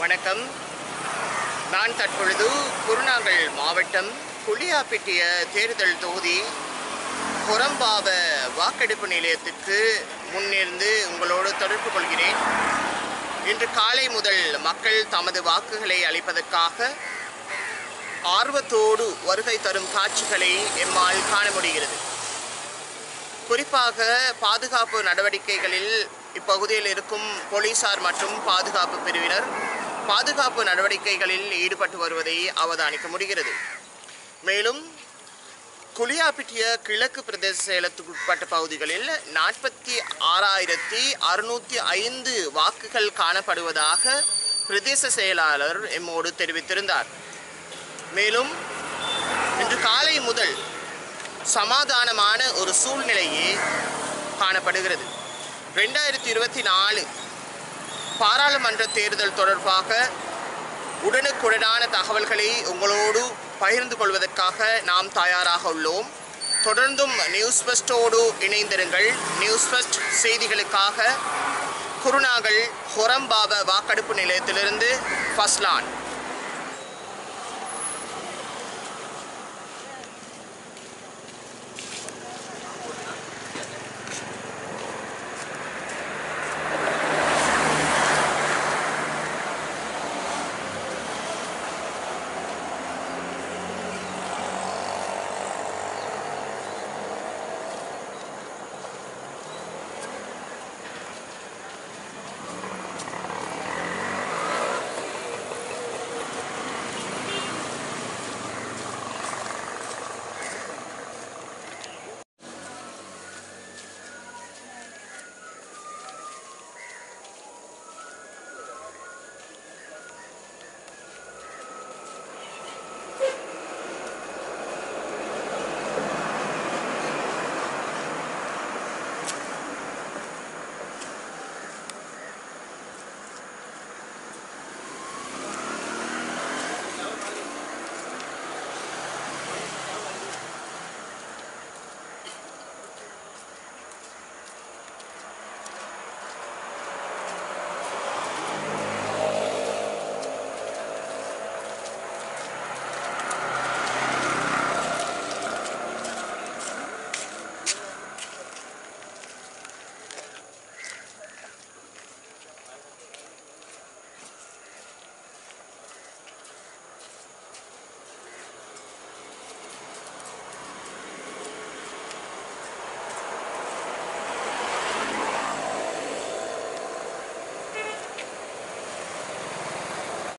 வணக்கம் நான் தற்பொழுது குருநாகல் மாவட்டம் குளியாப்பிட்டிய தேர்தல் தொகுதி புறம்பாவ வாக்கெடுப்பு நிலையத்துக்கு முன்னிருந்து உங்களோடு தொடர்பு கொள்கிறேன் இன்று காலை முதல் மக்கள் தமது வாக்குகளை அளிப்பதற்காக ஆர்வத்தோடு வருகை தரும் காட்சிகளை எம்மால் காண முடிகிறது குறிப்பாக பாதுகாப்பு நடவடிக்கைகளில் இப்பகுதியில் இருக்கும் போலீசார் மற்றும் பாதுகாப்பு பிரிவினர் பாதுகாப்பு நடவடிக்கைகளில் ஈடுபட்டு வருவதை அவதானிக்க முடிகிறது மேலும் குளியாப்பிட்டிய கிழக்கு பிரதேச செயலத்துக்குட்பட்ட பகுதிகளில் நாற்பத்தி ஆறாயிரத்தி அறுநூற்றி ஐந்து வாக்குகள் காணப்படுவதாக பிரதேச செயலாளர் எம்மோடு தெரிவித்திருந்தார் மேலும் இன்று காலை முதல் சமாதானமான ஒரு சூழ்நிலையே காணப்படுகிறது ரெண்டாயிரத்தி இருபத்தி நாலு பாராளுமன்ற தேர்தல் தொடர்பாக உடனுக்குடனான தகவல்களை உங்களோடு பகிர்ந்து கொள்வதற்காக நாம் தயாராக உள்ளோம் தொடர்ந்தும் நியூஸ் ஃபஸ்ட்டோடு இணைந்திருங்கள் நியூஸ் ஃபஸ்ட் செய்திகளுக்காக குருநாகல் ஹொரம்பாவ வாக்கெடுப்பு நிலையத்திலிருந்து ஃபஸ்லான்